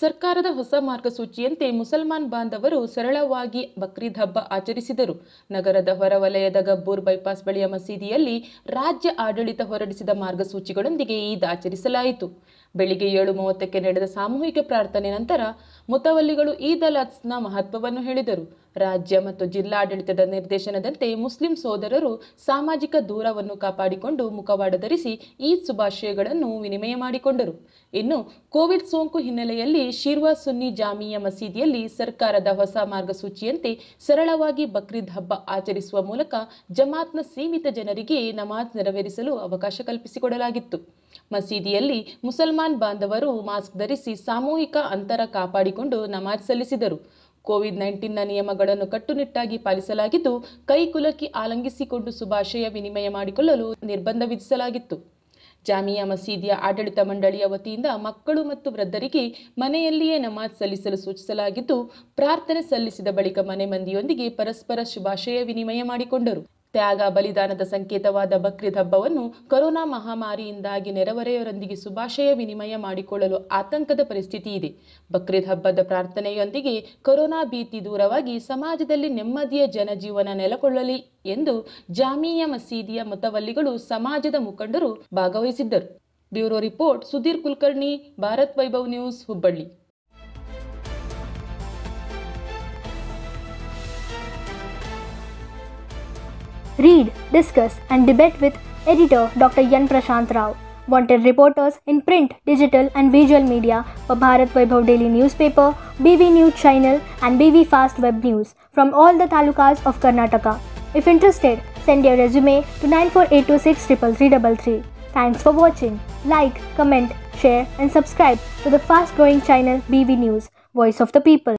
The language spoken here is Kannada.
ಸರ್ಕಾರದ ಹೊಸ ಮಾರ್ಗಸೂಚಿಯಂತೆ ಮುಸಲ್ಮಾನ್ ಬಾಂಧವರು ಸರಳವಾಗಿ ಬಕ್ರೀದ್ ಹಬ್ಬ ಆಚರಿಸಿದರು ನಗರದ ಹೊರವಲಯದ ಗಬ್ಬೂರ್ ಬೈಪಾಸ್ ಬಳಿಯ ಮಸೀದಿಯಲ್ಲಿ ರಾಜ್ಯ ಆಡಳಿತ ಹೊರಡಿಸಿದ ಮಾರ್ಗಸೂಚಿಗಳೊಂದಿಗೆ ಈದ್ ಆಚರಿಸಲಾಯಿತು ಬೆಳಿಗ್ಗೆ ಏಳು ಮೂವತ್ತಕ್ಕೆ ನಡೆದ ಸಾಮೂಹಿಕ ಪ್ರಾರ್ಥನೆ ನಂತರ ಮುತವಲ್ಲಿಗಳು ಈದ್ ಅಲ್ ಅದ್ಸ್ನ ಮಹತ್ವವನ್ನು ಹೇಳಿದರು ರಾಜ್ಯ ಮತ್ತು ಜಿಲ್ಲಾಡಳಿತದ ನಿರ್ದೇಶನದಂತೆ ಮುಸ್ಲಿಂ ಸೋದರರು ಸಾಮಾಜಿಕ ದೂರವನ್ನು ಕಾಪಾಡಿಕೊಂಡು ಮುಖವಾಡ ಧರಿಸಿ ಈದ್ ಶುಭಾಶಯಗಳನ್ನು ವಿನಿಮಯ ಮಾಡಿಕೊಂಡರು ಇನ್ನು ಕೋವಿಡ್ ಸೋಂಕು ಹಿನ್ನೆಲೆಯಲ್ಲಿ ಶಿರ್ವಾ ಸುನ್ನಿ ಜಾಮಿಯಾ ಮಸೀದಿಯಲ್ಲಿ ಸರ್ಕಾರದ ಹೊಸ ಮಾರ್ಗಸೂಚಿಯಂತೆ ಸರಳವಾಗಿ ಬಕ್ರೀದ್ ಹಬ್ಬ ಆಚರಿಸುವ ಮೂಲಕ ಜಮಾತ್ನ ಸೀಮಿತ ಜನರಿಗೆ ನಮಾಜ್ ನೆರವೇರಿಸಲು ಅವಕಾಶ ಕಲ್ಪಿಸಿಕೊಡಲಾಗಿತ್ತು ಮಸೀದಿಯಲ್ಲಿ ಮುಸಲ್ಮಾನ್ ಬಾಂಧವರು ಮಾಸ್ಕ್ ಧರಿಸಿ ಸಾಮೂಹಿಕ ಅಂತರ ಕಾಪಾಡಿಕೊಂಡು ನಮಾಜ್ ಸಲ್ಲಿಸಿದರು ಕೋವಿಡ್ ನೈನ್ಟೀನ್ನ ನಿಯಮಗಳನ್ನು ಕಟ್ಟುನಿಟ್ಟಾಗಿ ಪಾಲಿಸಲಾಗಿದ್ದು ಕೈಕುಲಕಿ ಆಲಂಗಿಸಿಕೊಂಡು ಶುಭಾಶಯ ವಿನಿಮಯ ಮಾಡಿಕೊಳ್ಳಲು ನಿರ್ಬಂಧ ವಿಧಿಸಲಾಗಿತ್ತು ಜಾಮಿಯಾ ಮಸೀದಿಯ ಆಡಳಿತ ಮಂಡಳಿಯ ವತಿಯಿಂದ ಮಕ್ಕಳು ಮತ್ತು ವೃದ್ಧರಿಗೆ ಮನೆಯಲ್ಲಿಯೇ ನಮಾಜ್ ಸಲ್ಲಿಸಲು ಸೂಚಿಸಲಾಗಿದ್ದು ಪ್ರಾರ್ಥನೆ ಸಲ್ಲಿಸಿದ ಬಳಿಕ ಮನೆ ಮಂದಿಯೊಂದಿಗೆ ಪರಸ್ಪರ ಶುಭಾಶಯ ವಿನಿಮಯ ಮಾಡಿಕೊಂಡರು ತ್ಯಾಗ ಬಲಿದಾನದ ಸಂಕೇತವಾದ ಬಕ್ರೀದ್ ಹಬ್ಬವನ್ನು ಕೊರೋನಾ ಮಹಾಮಾರಿಯಿಂದಾಗಿ ನೆರೆಹೊರೆಯವರೊಂದಿಗೆ ಶುಭಾಶಯ ವಿನಿಮಯ ಮಾಡಿಕೊಳ್ಳಲು ಆತಂಕದ ಪರಿಸ್ಥಿತಿ ಇದೆ ಬಕ್ರೀದ್ ಹಬ್ಬದ ಪ್ರಾರ್ಥನೆಯೊಂದಿಗೆ ಕೊರೋನಾ ಭೀತಿ ದೂರವಾಗಿ ಸಮಾಜದಲ್ಲಿ ನೆಮ್ಮದಿಯ ಜನಜೀವನ ನೆಲೆಗೊಳ್ಳಲಿ ಎಂದು ಜಾಮಿಯಾ ಮಸೀದಿಯ ಮುತವಲ್ಲಿಗಳು ಸಮಾಜದ ಮುಖಂಡರು ಭಾಗವಹಿಸಿದ್ದರು bureau report Sudhir Kulkarni Bharat Vaibhav news Hubballi Read, discuss, and debate with editor Dr. Yan Prashant Rao. Wanted reporters in print, digital, and visual media for Bharat Vaibhav Daily Newspaper, BV News Channel, and BV Fast Web News from all the talukas of Karnataka. If interested, send your resume to 94826 Thanks for watching. Like, comment, share, and subscribe to the fast growing channel BV News, Voice of the People.